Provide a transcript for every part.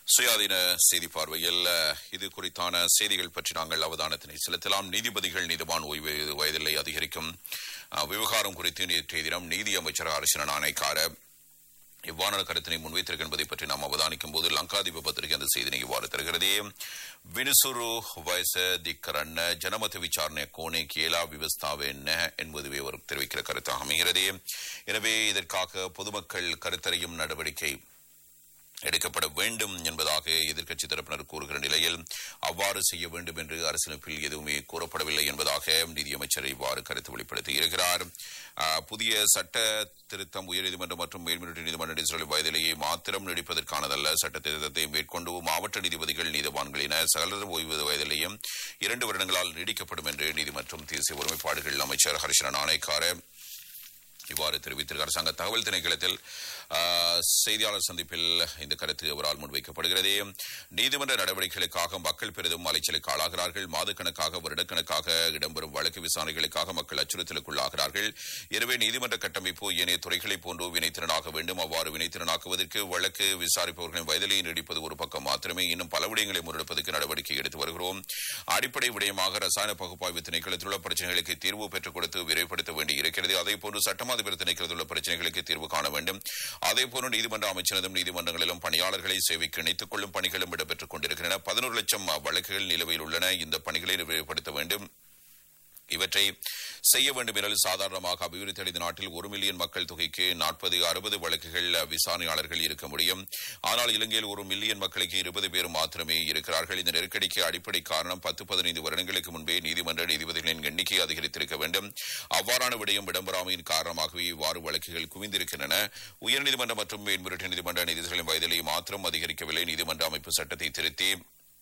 சுயாதீன செய்தி பார்வையில் அஹ், இது குறித்தான செய்திகள் பற்றி நாங்கள் அவதானத்தினை செலுத்தலாம் நீதிபதிகள் நீதிவான் ஓய்வு வயதில்லை அதிகரிக்கும் அஹ், விவகாரம் குறித்து நேற்றைய தினம் நீதி அமைச்சர் அரசின ஆணைக்கார இவ்வாறான கருத்தினை முன்வைத்திருக்க என்பதை பற்றி நாம் அவதானிக்கும் போது லங்காதீப பத்திரிகை அந்த செய்தினை இவ்வாறு தருகிறது வினுசுரு வயச திக்கரண்ண ஜனமத விசாரணை கோணே கேலா விவஸ்தாவென்ன என்பதுவே அவர் தெரிவிக்கிற கருத்தாக அமைகிறது எனவே இதற்காக பொதுமக்கள் கருத்தறையும் நடவடிக்கை எடுக்கப்பட வேண்டும் என்பதாக எதிர்க்கட்சி தரப்பினர் கூறுகிற நிலையில் அவ்வாறு செய்ய வேண்டும் என்று அரசியலமைப்பில் எதுவுமே கூறப்படவில்லை என்பதாக நிதியமைச்சர் இவ்வாறு கருத்து வெளிப்படுத்தி இருக்கிறார் ஆஹ், புதிய சட்ட திருத்தம் உயர்நீதிமன்றம் மற்றும் மேல்முறையீட்டு நீதிமன்ற நீதிபதி வயதிலேயே மாத்திரம் நீடிப்பதற்கானதல்ல சட்ட திருத்தத்தை மேற்கொண்டு மாவட்ட நீதிபதிகள் நீதிவான்கள் என சகலரும் ஓய்வு வயதிலேயும் இரண்டு வருடங்களால் நீடிக்கப்படும் என்று நீதிமன்றம் தேசிய ஒருமைப்பாடுகள் அமைச்சர் ஹர்ஷன நாணயக்கார இவ்வாறு தெரிவித்திருக்கிறார் அரசாங்க தகவல் திணைக்களத்தில் ஆஹ், செய்தியாளர் சந்திப்பில் இந்த கருத்து அவரால் முன்வைக்கப்படுகிறது நீதிமன்ற நடவடிக்கைகளுக்காக மக்கள் பெரிதும் அலைச்சலுக்கு ஆளாகிறார்கள் மாதக்கணக்காக வருடக்கணக்காக இடம்பெறும் வழக்கு விசாரணைகளுக்காக மக்கள் அச்சுறுத்தலுக்குள்ளாகிறார்கள் எனவே நீதிமன்ற கட்டமைப்பு ஏனைய துறைகளைப் போன்று வினைத்திறனாக வேண்டும் அவ்வாறு வினைத்திறனாக்குவதற்கு வழக்கு விசாரிப்பவர்களின் வயதிலேயே நீடிப்பது ஒரு பக்கம் மாத்திரமே இன்னும் பல விடயங்களை முன்னெடுப்பதற்கு நடவடிக்கை எடுத்து வருகிறோம் அடிப்படை விடயமாக ரசாயன பகுப்பாய்வு திணைக்களத்தில் உள்ள பிரச்சனைகளுக்கு தீர்வு பெற்றுக் கொடுத்து விரைவுபடுத்த வேண்டி இருக்கிறது அதேபோன்று சட்டமாதிபர் திணைக்களத்தில் உள்ள பிரச்சனைகளுக்கு தீர்வு காண வேண்டும் அதேபோன்று நீதிமன்ற அமைச்சரதும் நீதிமன்றங்களிலும் பணியாளர்களை சேவைக்கு இணைத்துக் கொள்ளும் பணிகளும் இடம்பெற்றுக் கொண்டிருக்கின்றன பதினோரு லட்சம் வழக்குகள் நிலுவையில் உள்ளன இந்த பணிகளை விரைவுபடுத்த வேண்டும் இவற்றை செய்ய வேண்டும் என்றால் சாதாரணமாக அபிவிருத்தி அடைந்த நாட்டில் ஒரு மில்லியன் மக்கள் தொகைக்கு நாற்பது அறுபது வழக்குகள் விசாரணையாளர்கள் இருக்க முடியும் ஆனால் இலங்கையில் ஒரு மில்லியன் மக்களுக்கு இருபது பேர் மாத்திரமே இருக்கிறார்கள் இந்த நெருக்கடிக்கு அடிப்படை காரணம் பத்து பதினைந்து வருடங்களுக்கு முன்பே நீதிமன்ற நீதிபதிகளின் எண்ணிக்கை அதிகரித்திருக்க வேண்டும் அவ்வாறான விடயம் இடம்பெறாமையின் காரணமாகவே இவ்வாறு வழக்குகள் குவிந்திருக்கின்றன உயர்நீதிமன்றம் மற்றும் மேன்முறையீட்டு நீதிமன்ற நீதிபதிகளின் வயதிலே மாத்திரம் அதிகரிக்கவில்லை நீதிமன்ற அமைப்பு சட்டத்தை திருத்தி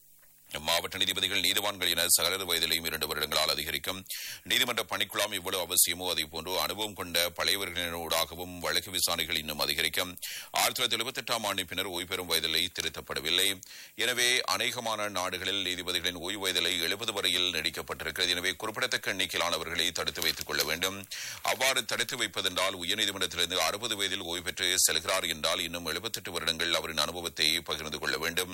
மாவட்ட நீதிபதிகள் நீதிவான்கள் என சகலர் வயதிலையும் இரண்டு வருடங்களால் அதிகரிக்கும் நீதிமன்ற பணிக்குழாம் எவ்வளவு அவசியமோ அதே போன்று அனுபவம் கொண்ட பழையவர்களினூடாகவும் வழக்கு விசாரணைகள் இன்னும் அதிகரிக்கும் ஆயிரத்தி தொள்ளாயிரத்தி எழுபத்தி எட்டாம் ஆண்டு பின்னர் ஓய்வு பெறும் வயதிலை திருத்தப்படவில்லை எனவே அநேகமான நாடுகளில் நீதிபதிகளின் ஓய்வு வயதிலை எழுபது வரையில் நீடிக்கப்பட்டிருக்கிறது எனவே குறிப்பிடத்தக்க எண்ணிக்கையிலானவர்களை தடுத்து வைத்துக் கொள்ள வேண்டும் அவ்வாறு தடுத்து வைப்பதென்றால் உயர்நீதிமன்றத்திலிருந்து அறுபது வயதில் ஓய்வு பெற்று செல்கிறார் என்றால் இன்னும் எழுபத்தெட்டு வருடங்கள் அவரின் அனுபவத்தை பகிர்ந்து கொள்ள வேண்டும்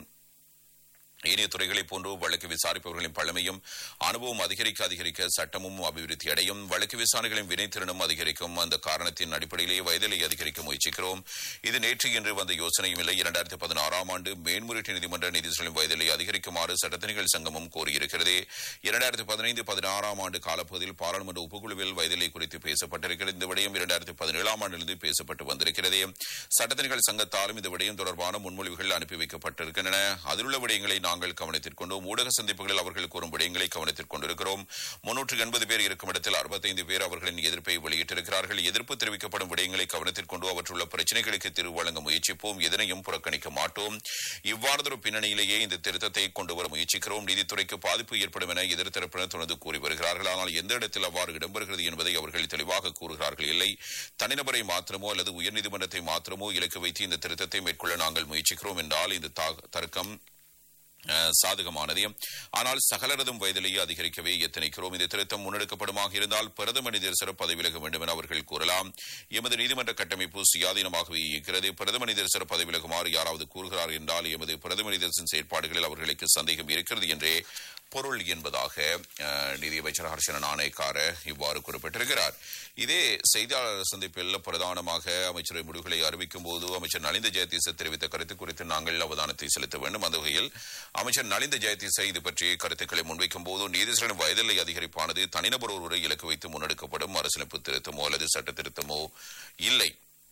ஏனைய துறைகளைப் போன்று வழக்கு விசாரிப்பவர்களின் பழமையும் அனுபவம் அதிகரிக்க அதிகரிக்க சட்டமும் அபிவிருத்தி அடையும் வழக்கு விசாரணைகளின் வினைத்திறனும் அதிகரிக்கும் அந்த காரணத்தின் அடிப்படையிலேயே வயதிலை அதிகரிக்க முயற்சிக்கிறோம் இது நேற்று இன்று வந்த யோசனையும் இல்லை இரண்டாயிரத்தி பதினாறாம் ஆண்டு மேன்முறையீட்டு நீதிமன்ற நீதிபதிகளின் வயதிலை அதிகரிக்குமாறு சட்டத்தணிகள் சங்கமும் கோரியிருக்கிறது இரண்டாயிரத்தி பதினைந்து பதினாறாம் ஆண்டு காலப்பகுதியில் பாராளுமன்ற உபகுழுவில் வயதிலை குறித்து பேசப்பட்டிருக்கிறது இந்த விடயம் இரண்டாயிரத்தி பதினேழாம் ஆண்டிலிருந்து பேசப்பட்டு வந்திருக்கிறது சட்டத்தணிகள் சங்கத்தாலும் இந்த விடயம் தொடர்பான முன்மொழிவுகள் அனுப்பி வைக்கப்பட்டிருக்கின்றன அதிலுள்ள விடயங்களை நாங்கள் கவனத்தில் கொண்டோம் ஊடக சந்திப்புகளில் அவர்கள் கூறும் விடயங்களை கவனத்தில் கொண்டிருக்கிறோம் முன்னூற்று எண்பது பேர் இருக்கும் இடத்தில் அறுபத்தைந்து பேர் அவர்களின் எதிர்ப்பை வெளியிட்டிருக்கிறார்கள் எதிர்ப்பு தெரிவிக்கப்படும் விடயங்களை கவனத்தில் கொண்டு அவற்றுள்ள பிரச்சனைகளுக்கு தீர்வு வழங்க முயற்சிப்போம் எதனையும் புறக்கணிக்க மாட்டோம் இவ்வாறதொரு பின்னணியிலேயே இந்த திருத்தத்தை கொண்டு வர முயற்சிக்கிறோம் நீதித்துறைக்கு பாதிப்பு ஏற்படும் என எதிர்த்தரப்பினர் துணது கூறி வருகிறார்கள் ஆனால் எந்த இடத்தில் அவ்வாறு இடம்பெறுகிறது என்பதை அவர்கள் தெளிவாக கூறுகிறார்கள் இல்லை தனிநபரை மாத்திரமோ அல்லது உயர்நீதிமன்றத்தை மாத்திரமோ இலக்கு வைத்து இந்த திருத்தத்தை மேற்கொள்ள நாங்கள் முயற்சிக்கிறோம் என்றால் இந்த தா- தர்க்கம் அஹ், சாதகமானது ஆனால் சகலரதும் வயதிலேயே அதிகரிக்கவே எத்தனைக்கிறோம் இந்த திருத்தம் முன்னெடுக்கப்படுமாக இருந்தால் பிரதம நீதியரசர் பதவி விலக வேண்டும் என அவர்கள் கூறலாம் எமது நீதிமன்ற கட்டமைப்பு சுயாதீனமாகவே இருக்கிறது பிரதம நீதியரசர் பதவி விலகுமாறு யாராவது கூறுகிறார் என்றால் எமது பிரதம நீதியரசின் செயற்பாடுகளில் அவர்களுக்கு சந்தேகம் இருக்கிறது என்றே பொருள் என்பதாக அஹ், நிதியமைச்சர் ஹர்ஷன நாணயக்கார இவ்வாறு குறிப்பிட்டிருக்கிறார் இதே செய்தியாளர் சந்திப்பில் பிரதானமாக அமைச்சரை முடிவுகளை அறிவிக்கும் போது அமைச்சர் நலிந்த ஜெயதீச தெரிவித்த கருத்து குறித்து நாங்கள் அவதானத்தை செலுத்த வேண்டும் அந்த வகையில் அமைச்சர் நலிந்த ஜெயதீச இது பற்றி கருத்துக்களை முன்வைக்கும் போது நீதிசரின் வயதில்லை அதிகரிப்பானது தனிநபர் ஒருவரை இலக்கு வைத்து முன்னெடுக்கப்படும் அரசியலமைப்பு திருத்தமோ அல்லது சட்ட திருத்தமோ இல்லை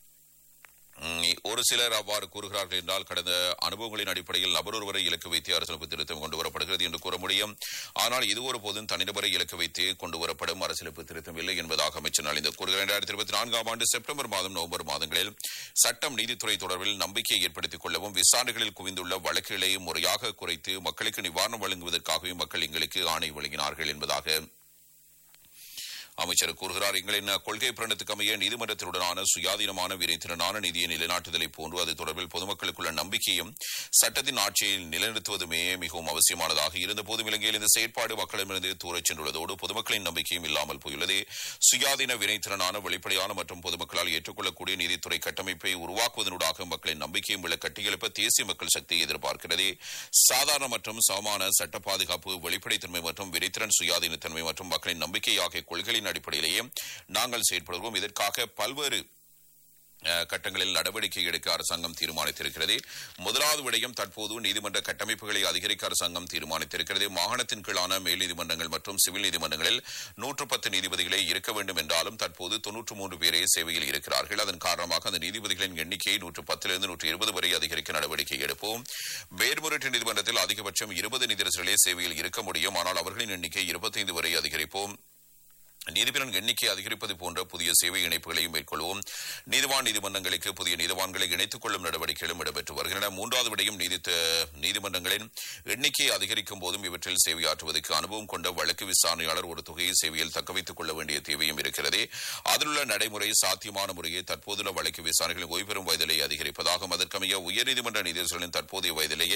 உம், ஒரு சிலர் அவ்வாறு கூறுகிறார்கள் என்றால் கடந்த அனுபவங்களின் அடிப்படையில் நபர் ஒருவரை இலக்கு வைத்து அரசியலமைப்பு திருத்தம் கொண்டு வரப்படுகிறது என்று கூற முடியும் ஆனால் இது ஒருபோதும் தனிநபரை இலக்கு வைத்து கொண்டு வரப்படும் அரசியலமைப்பு திருத்தம் இல்லை என்பதாக அமைச்சர் நலிந்த கூறுகிறார் இரண்டாயிரத்தி இருபத்தி நான்காம் ஆண்டு செப்டம்பர் மாதம் நவம்பர் மாதங்களில் சட்டம் நீதித்துறை தொடர்பில் நம்பிக்கையை ஏற்படுத்திக் கொள்ளவும் விசாரணைகளில் குவிந்துள்ள வழக்குகளை முறையாக குறைத்து மக்களுக்கு நிவாரணம் வழங்குவதற்காகவே மக்கள் எங்களுக்கு ஆணை வழங்கினார்கள் என்பதாக அமைச்சர் கூறுகிறார் எங்களின் கொள்கை பிரணத்துக்கு அமைய நீதிமன்றத்தினுடனான சுயாதீனமான விரைத்திறனான நிதியை நிலைநாட்டுதலை போன்று அது தொடர்பில் பொதுமக்களுக்குள்ள நம்பிக்கையும் சட்டத்தின் ஆட்சியை நிலைநிறுத்துவதுமே மிகவும் அவசியமானதாக இருந்தபோதும் இலங்கையில் இந்த செயற்பாடு மக்களிடமிருந்து தூரச் சென்றுள்ளதோடு பொதுமக்களின் நம்பிக்கையும் இல்லாமல் போயுள்ளது சுயாதீன வினைத்திறனான வெளிப்படையான மற்றும் பொதுமக்களால் ஏற்றுக்கொள்ளக்கூடிய நீதித்துறை கட்டமைப்பை உருவாக்குவதனூடாக மக்களின் நம்பிக்கையும் உள்ள கட்டியெழுப்ப தேசிய மக்கள் சக்தி எதிர்பார்க்கிறது சாதாரண மற்றும் சமமான சட்ட பாதுகாப்பு வெளிப்படைத்தன்மை மற்றும் வினைத்திறன் சுயாதீனத்தன்மை மற்றும் மக்களின் நம்பிக்கை ஆகிய கொள்கைகளின் அடிப்படையிலேயே நாங்கள் செயற்படுவோம் இதற்காக பல்வேறு அஹ், கட்டங்களில் நடவடிக்கை எடுக்க அரசாங்கம் தீர்மானித்திருக்கிறது முதலாவது விடயம் தற்போது நீதிமன்ற கட்டமைப்புகளை அதிகரிக்க அரசாங்கம் தீர்மானித்திருக்கிறது மாகாணத்தின் கீழான மேல் நீதிமன்றங்கள் மற்றும் சிவில் நீதிமன்றங்களில் நூற்று பத்து நீதிபதிகளே இருக்க வேண்டும் என்றாலும் தற்போது தொன்னூற்று மூன்று பேரே சேவையில் இருக்கிறார்கள் அதன் காரணமாக அந்த நீதிபதிகளின் எண்ணிக்கையை நூற்று பத்திலிருந்து நூற்று இருபது வரை அதிகரிக்க நடவடிக்கை எடுப்போம் மேல்முறையீட்டு நீதிமன்றத்தில் அதிகபட்சம் இருபது நீதிரசர்களே சேவையில் இருக்க முடியும் ஆனால் அவர்களின் எண்ணிக்கை இருபத்தைந்து வரை அதிகரிப்போம் நீதிபதிகளின் எண்ணிக்கை அதிகரிப்பது போன்ற புதிய சேவை இணைப்புகளையும் மேற்கொள்வோம் நீதிவான் நீதிமன்றங்களுக்கு புதிய நீதிவான்களை இணைத்துக் கொள்ளும் நடவடிக்கைகளும் இடம்பெற்று வருகின்றன மூன்றாவது விடையும் நீதி நீதிமன்றங்களின் எண்ணிக்கையை அதிகரிக்கும் போதும் இவற்றில் சேவையாற்றுவதற்கு அனுபவம் கொண்ட வழக்கு விசாரணையாளர் ஒரு தொகையை சேவையில் தக்கவைத்துக் கொள்ள வேண்டிய தேவையும் இருக்கிறது அதிலுள்ள நடைமுறை சாத்தியமான முறையை தற்போதுள்ள வழக்கு விசாரணைகளின் ஓய்வு பெறும் வயதிலேயே அதிகரிப்பதாகும் அதற்கமைய உயர்நீதிமன்ற நீதிபதிகளின் தற்போதைய வயதிலேயே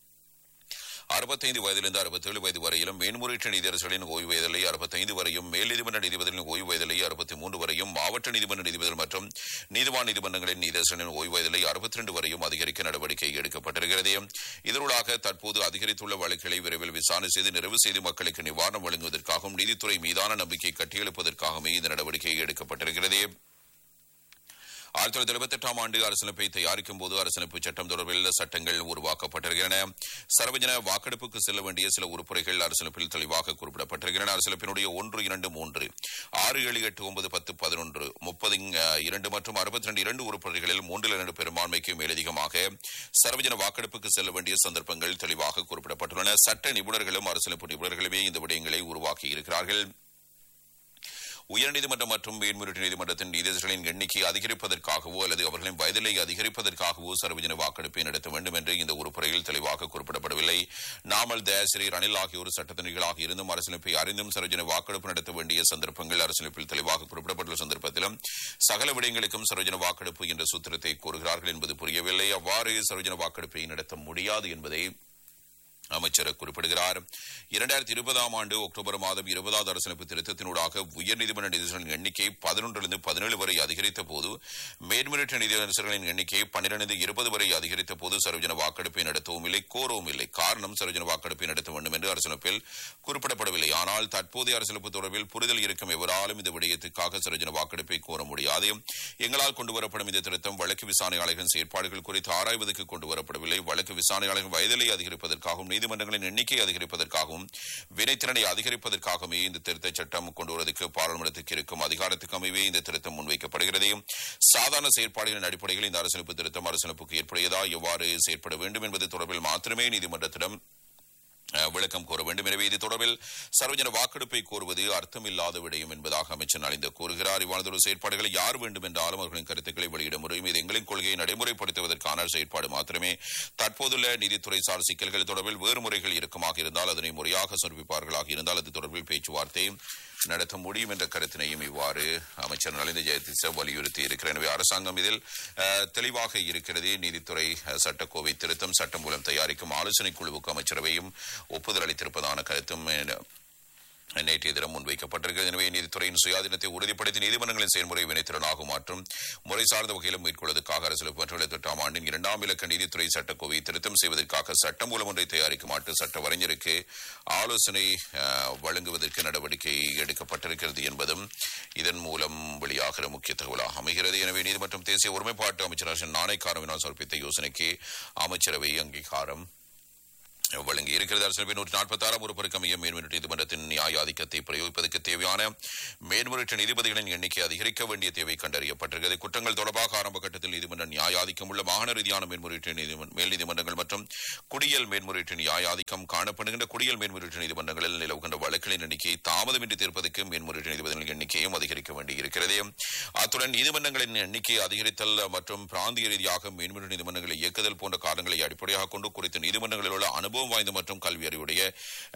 அறுபத்தைந்து வயதிலிருந்து அறுபத்தேழு வயது வரையிலும் மேன்முறையீட்டு நீதிபதிகளின் ஓய்வு வயதிலே அறுபத்தைந்து வரையும் மேல் நீதிமன்ற நீதிபதிகளின் ஓய்வு வயதிலே அறுபத்தி மூன்று வரையும் மாவட்ட நீதிமன்ற நீதிபதிகள் மற்றும் நீதிவான் நீதிமன்றங்களின் நீதிபதிகளின் ஓய்வு வயதிலே அறுபத்தி ரெண்டு வரையும் அதிகரிக்க நடவடிக்கை எடுக்கப்பட்டிருக்கிறது இதனூடாக தற்போது அதிகரித்துள்ள வழக்குகளை விரைவில் விசாரணை செய்து நிறைவு செய்து மக்களுக்கு நிவாரணம் வழங்குவதற்காகவும் நீதித்துறை மீதான நம்பிக்கை கட்டியெழுப்பதற்காகவே இந்த நடவடிக்கை எடுக்கப்பட்டிருக்கிறது ஆயிரத்தி தொள்ளாயிரத்தி எழுபத்தி எட்டாம் ஆண்டு அரசியலமைப்பை தயாரிக்கும் போது அரசியலமைப்பு சட்டம் தொடர்பில் சட்டங்கள் உருவாக்கப்பட்டிருக்கின்றன சர்வஜன வாக்கெடுப்புக்கு செல்ல வேண்டிய சில உறுப்புரைகள் அரசியலமைப்பில் தெளிவாக குறிப்பிடப்பட்டிருக்கின்றன அரசியலமைப்பினுடைய ஒன்று இரண்டு மூன்று ஆறு ஏழு எட்டு ஒன்பது பத்து பதினொன்று முப்பது இரண்டு மற்றும் அறுபத்தி ரெண்டு இரண்டு உறுப்புரைகளில் மூன்றில் இரண்டு பெரும்பான்மைக்கு மேலதிகமாக சர்வஜன வாக்கெடுப்புக்கு செல்ல வேண்டிய சந்தர்ப்பங்கள் தெளிவாக குறிப்பிடப்பட்டுள்ளன சட்ட நிபுணர்களும் அரசியலமைப்பு நிபுணர்களுமே இந்த விடயங்களை உருவாக்கி இருக்கிறார்கள் உயர்நீதிமன்றம் மற்றும் மேன்முறையீட்டு நீதிமன்றத்தின் நீதிபதிகளின் எண்ணிக்கையை அதிகரிப்பதற்காகவோ அல்லது அவர்களின் வயதிலை அதிகரிப்பதற்காகவோ சர்வஜன வாக்கெடுப்பை நடத்த வேண்டும் என்று இந்த உறுப்புரையில் தெளிவாக குறிப்பிடப்படவில்லை நாமல் தயாசிரி ரணில் ஆகியோர் சட்டத்தணிகளாக இருந்தும் அரசியலமைப்பை அறிந்தும் சர்வஜன வாக்கெடுப்பு நடத்த வேண்டிய சந்தர்ப்பங்கள் அரசியலமைப்பில் தெளிவாக குறிப்பிடப்பட்டுள்ள சந்தர்ப்பத்திலும் சகல விடயங்களுக்கும் சர்வஜன வாக்கெடுப்பு என்ற சூத்திரத்தை கூறுகிறார்கள் என்பது புரியவில்லை அவ்வாறு சர்வஜன வாக்கெடுப்பை நடத்த முடியாது என்பதை அமைச்சர் குறிப்பிடுகிறார் இரண்டாயிரத்தி இருபதாம் ஆண்டு அக்டோபர் மாதம் இருபதாவது அரசியலமைப்பு திருத்தத்தினூடாக உயர்நீதிமன்ற நீதிபதிகளின் எண்ணிக்கை பதினொன்றிலிருந்து பதினேழு வரை அதிகரித்த போது மேன்முறையீட்டு நீதிபதிகளின் எண்ணிக்கை பன்னிரண்டு இருபது வரை அதிகரித்த போது சர்வஜன வாக்கெடுப்பை நடத்தவும் இல்லை கோரவும் இல்லை காரணம் சர்வஜன வாக்கெடுப்பை நடத்த வேண்டும் என்று அரசியலமைப்பில் குறிப்பிடப்படவில்லை ஆனால் தற்போதைய அரசியலமைப்பு தொடர்பில் புரிதல் இருக்கும் எவராலும் இந்த விடயத்துக்காக சர்வஜன வாக்கெடுப்பை கோர முடியாது எங்களால் கொண்டுவரப்படும் இந்த திருத்தம் வழக்கு விசாரணையாளர்களின் செயற்பாடுகள் குறித்து ஆராய்வதற்கு கொண்டு வரப்படவில்லை வழக்கு விசாரணையாளர்கள் வயதிலை அதிகரிப்பதற்காகவும் நீதிமன்றங்களின் எண்ணிக்கை அதிகரிப்பதற்காகவும் வினைத்திறனை அதிகரிப்பதற்காகவே இந்த திருத்தச் சட்டம் கொண்டு வருவதற்கு பாராளுமன்றத்துக்கு இருக்கும் அதிகாரத்துக்கு அமைவே இந்த திருத்தம் முன்வைக்கப்படுகிறது சாதாரண செயற்பாடுகளின் அடிப்படையில் இந்த அரசியலமைப்பு திருத்தம் அரசியலமைப்புக்கு ஏற்புடையதா எவ்வாறு செயற்பட வேண்டும் என்பது தொடர்பில் மாத்திரமே நீதிமன்றத்திடம் அஹ், விளக்கம் கோர வேண்டும் எனவே இது தொடர்பில் சர்வஜன வாக்கெடுப்பை கோருவது அர்த்தமில்லாத விடயம் என்பதாக அமைச்சர் நலிந்த கூறுகிறார் இவ்வாறு செயற்பாடுகளை யார் வேண்டும் என்றாலும் அவர்களின் கருத்துக்களை வெளியிட முடியும் இது எங்களின் கொள்கையை நடைமுறைப்படுத்துவதற்கான செயற்பாடு மாத்திரமே தற்போதுள்ள நீதித்துறை சார் சிக்கல்கள் தொடர்பில் வேறு முறைகள் இருக்குமாக இருந்தால் அதனை முறையாக சமர்ப்பிப்பார்களாக இருந்தால் அது தொடர்பில் பேச்சுவார்த்தை நடத்த முடியும் என்ற கருத்தினையும் இவ்வாறு அமைச்சர் நலிந்த ஜெயதிச வலியுறுத்தி இருக்கிறார் எனவே அரசாங்கம் இதில் அஹ், தெளிவாக இருக்கிறது நீதித்துறை அஹ், சட்டக்கோவை திருத்தம் சட்டம் மூலம் தயாரிக்கும் ஆலோசனை குழுவுக்கு அமைச்சரவையும் ஒப்புதல் அளித்திருப்பதான கருத்தும் அஹ், நேற்றைய தினம் முன்வைக்கப்பட்டிருக்கிறது எனவே நீதித்துறையின் சுயாதீனத்தை உறுதிப்படுத்தி நீதிமன்றங்களின் செயல்முறை வினைத்திறனாகும் மற்றும் முறை சார்ந்த வகையிலும் மேற்கொள்வதற்காக அரசியல் மற்றும் எட்டாம் ஆண்டின் இரண்டாம் இலக்க நீதித்துறை சட்டக்கோவை திருத்தம் செய்வதற்காக சட்டமூலம் ஒன்றை தயாரிக்குமாறு சட்ட வரைஞருக்கு ஆலோசனை அஹ், வழங்குவதற்கு நடவடிக்கை எடுக்கப்பட்டிருக்கிறது என்பதும் இதன் மூலம் வெளியாகிற முக்கிய தகவலாக அமைகிறது எனவே நீதி மற்றும் தேசிய ஒருமைப்பாட்டு அமைச்சர் நாணயக்காரவினால் சமர்ப்பித்த யோசனைக்கு அமைச்சரவை அங்கீகாரம் வழங்கி இருக்கிறது அரசியல் நூற்றி நாற்பத்தி ஆறாம் உறுப்பிற்கு அமைய மேன்முறையீட்டு நீதிமன்றத்தின் நியாய ஆதிக்கத்தை பிரயோகிப்பதற்கு தேவையான மேன்முறையீட்டு நீதிபதிகளின் எண்ணிக்கை அதிகரிக்க வேண்டிய தேவை கண்டறியப்பட்டிருக்கிறது குற்றங்கள் தொடர்பாக ஆரம்ப கட்டத்தில் நீதிமன்ற நியாய ஆதிக்கம் உள்ள மாகாண ரீதியான மேன்முறையீட்டு நீதிமன்ற மேல் நீதிமன்றங்கள் மற்றும் குடியல் மேன்முறையீட்டு நியாய ஆதிக்கம் காணப்படுகின்ற குடியல் மேன்முறையீட்டு நீதிமன்றங்களில் நிலவுகின்ற வழக்குகளின் எண்ணிக்கையை தாமதமின்றி தீர்ப்பதற்கு மேன்முறையீட்டு நீதிபதிகளின் எண்ணிக்கையும் அதிகரிக்க வேண்டியிருக்கிறது அத்துடன் நீதிமன்றங்களின் எண்ணிக்கை அதிகரித்தல் மற்றும் பிராந்திய ரீதியாக மேன்முறையீட்டு நீதிமன்றங்களை இயக்குதல் போன்ற காரணங்களை அடிப்படையாக கொண்டு குறித்த நீதிமன்றங்களில் உள்ள அனுபவம் வாய்ந்த மற்றும் கல்வி அறிவுடைய